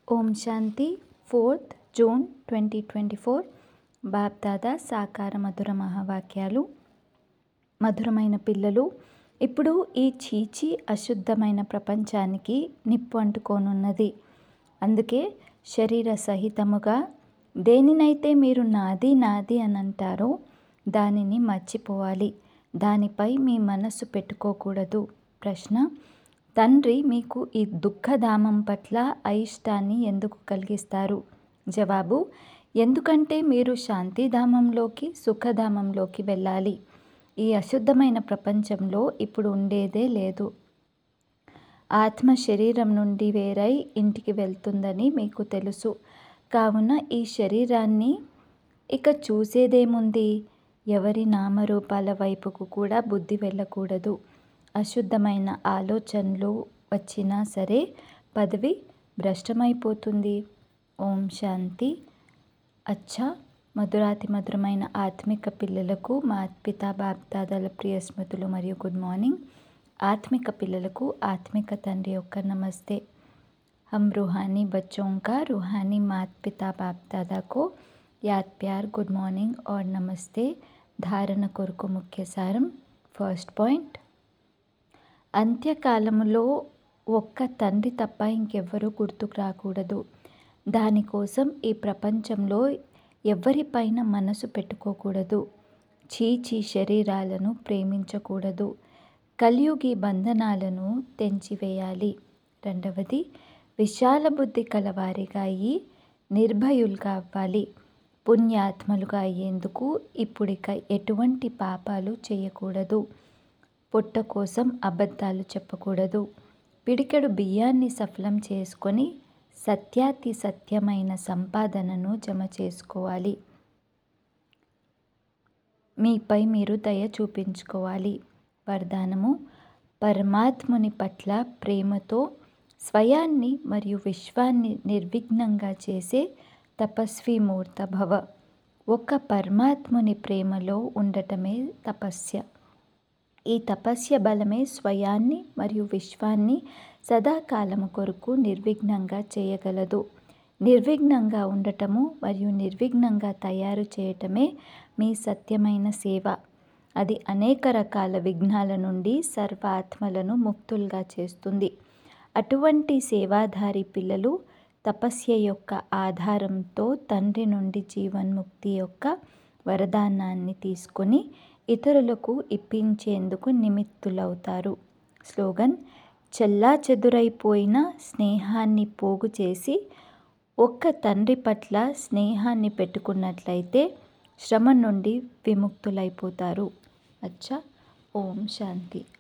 ఓం Shanti fourth June twenty twenty four BapDada సాకార మధుర మహావాక్యాలు మధురమైన పిల్లలు ఇప్పుడు ఈ చీచి అశుద్ధమైన ప్రపంచానికి నిప్పు అంటుకోనున్నది అందుకే శరీర సహితముగా దేనినైతే మీరు నాది నాది అని అంటారో దానిని మర్చిపోవాలి దానిపై మీ మనస్సు పెట్టుకోకూడదు ప్రశ్న తండ్రి మీకు ఈ దుఃఖధామం పట్ల అయిష్టాన్ని ఎందుకు కలిగిస్తారు జవాబు ఎందుకంటే మీరు శాంతిధామంలోకి సుఖధామంలోకి వెళ్ళాలి ఈ అశుద్ధమైన ప్రపంచంలో ఇప్పుడు ఉండేదే లేదు ఆత్మ శరీరం నుండి వేరై ఇంటికి వెళ్తుందని మీకు తెలుసు కావున ఈ శరీరాన్ని ఇక చూసేదేముంది ఎవరి నామరూపాల వైపుకు కూడా బుద్ధి వెళ్ళకూడదు అశుద్ధమైన ఆలోచనలు వచ్చినా సరే పదవి భ్రష్టమైపోతుంది ఓం శాంతి అచ్చా మధురాతి మధురమైన ఆత్మిక పిల్లలకు మా పిత బాప్దాదాల ప్రియ స్మృతులు మరియు గుడ్ మార్నింగ్ ఆత్మిక పిల్లలకు ఆత్మిక తండ్రి యొక్క నమస్తే हम रूहानी बच्चों का रूहानी मात पिता बाप दादा को याद प्यार गुड మార్నింగ్ और నమస్తే ధారణ కొరకు ముఖ్య సారం ఫస్ట్ పాయింట్ అంత్యకాలములో ఒక్క తండ్రి తప్ప ఇంకెవ్వరూ గుర్తుకు రాకూడదు దానికోసం ఈ ప్రపంచంలో ఎవరిపైన మనసు పెట్టుకోకూడదు చీచి శరీరాలను ప్రేమించకూడదు కలియుగి బంధనాలను తెంచివేయాలి రెండవది విశాల బుద్ధి కలవారిగా అయ్యి నిర్భయులుగా అవ్వాలి పుణ్యాత్మలుగా అయ్యేందుకు ఇప్పుడిక ఎటువంటి పాపాలు చేయకూడదు పొట్ట కోసం అబద్ధాలు చెప్పకూడదు పిడికెడు బియ్యాన్ని సఫలం చేసుకొని సత్యాతి సత్యమైన సంపాదనను జమ చేసుకోవాలి మీపై మీరు దయ చూపించుకోవాలి వరదానము పరమాత్ముని పట్ల ప్రేమతో స్వయాన్ని మరియు విశ్వాన్ని నిర్విఘ్నంగా చేసే తపస్వి మూర్త భవ ఒక్క పరమాత్ముని ప్రేమలో ఉండటమే తపస్య ఈ తపస్య బలమే స్వయాన్ని మరియు విశ్వాన్ని సదాకాలము కొరకు నిర్విఘ్నంగా చేయగలదు నిర్విఘ్నంగా ఉండటము మరియు నిర్విఘ్నంగా తయారు చేయటమే మీ సత్యమైన సేవ అది అనేక రకాల విఘ్నాల నుండి సర్వ ఆత్మలను ముక్తులుగా చేస్తుంది అటువంటి సేవాధారి పిల్లలు తపస్య యొక్క ఆధారంతో తండ్రి నుండి జీవన్ముక్తి యొక్క వరదానాన్ని తీసుకొని ఇతరులకు ఇప్పించేందుకు నిమిత్తులవుతారు స్లోగన్ చెల్లా చెదురైపోయిన స్నేహాన్ని పోగు చేసి ఒక్క తండ్రి పట్ల స్నేహాన్ని పెట్టుకున్నట్లయితే శ్రమ నుండి విముక్తులైపోతారు అచ్చా ఓం శాంతి